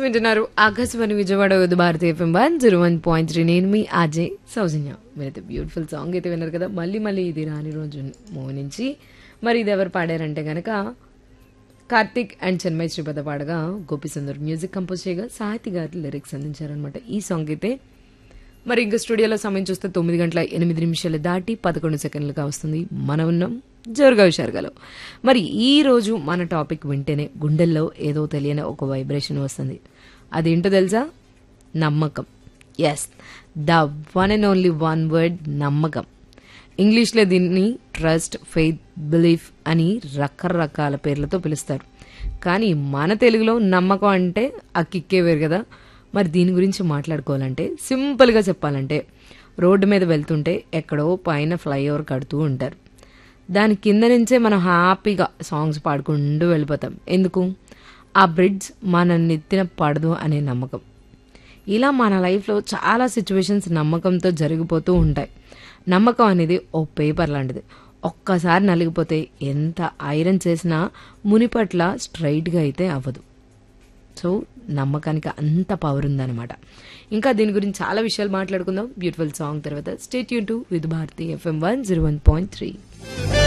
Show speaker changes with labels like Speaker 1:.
Speaker 1: వింటున్నారు Akashvani Vijayawada Vividh Bharati FM one zero one point three నేను మీ అజయ్ సౌజన్య మీరైతే బ్యూటిఫుల్ సాంగ్ అయితే విన్నారు కదా మళ్ళీ మళ్ళీ ఇది రాని రోజు మూవీ నుంచి మరి ఇది ఎవరు పాడారంటే గనక కార్తిక్ అండ్ చెన్మై శ్రీపద పాడగా గోపిసుందర్ మ్యూజిక్ కంపోజ్ చేయగా సాహితి గారు లిరిక్స్ అందించారనమాట ఈ సాంగ్ అయితే మరి ఇంకా స్టూడియోలో సమయం చూస్తే తొమ్మిది గంటల ఎనిమిది నిమిషాలు దాటి పదకొండు సెకండ్లుగా వస్తుంది మనం ఉన్నాం జోరుగా హుషారుగాలో మరి ఈ రోజు మన టాపిక్ వింటేనే గుండెల్లో ఏదో తెలియని ఒక వైబ్రేషన్ వస్తుంది అదేంటో తెలుసా నమ్మకం is the one and only one word నమ్మకం ఇంగ్లీష్లో దీన్ని ట్రస్ట్ ఫెయిత్ బిలీఫ్ అని రకరకాల పేర్లతో పిలుస్తారు కానీ మన తెలుగులో నమ్మకం అంటే ఆ కిక్కే వేరు కదా మరి దీని గురించి మాట్లాడుకోవాలంటే సింపుల్గా చెప్పాలంటే రోడ్డు మీద వెళ్తుంటే ఎక్కడో పైన ఫ్లైఓవర్ కడుతూ ఉంటారు దాని కింద నుంచే మనం హ్యాపీగా సాంగ్స్ పాడుకుంటూ వెళ్ళిపోతాం ఎందుకు ఆ బ్రిడ్జ్ మన నెత్తిన పడదు అనే నమ్మకం ఇలా మన లైఫ్లో చాలా సిచ్యువేషన్స్ నమ్మకంతో జరిగిపోతూ ఉంటాయి నమ్మకం అనేది ఓ పేపర్ లాంటిది ఒక్కసారి నలిగిపోతే ఎంత ఐరన్ చేసినా మునిపట్ల స్ట్రైట్గా అయితే అవ్వదు సో నమ్మకానికి అంత పవర్ ఉందన్నమాట ఇంకా దీని గురించి చాలా విషయాలు మాట్లాడుకుందాం బ్యూటిఫుల్ సాంగ్ తర్వాత స్టేట్ యూ టు with Bharati FM one zero one point three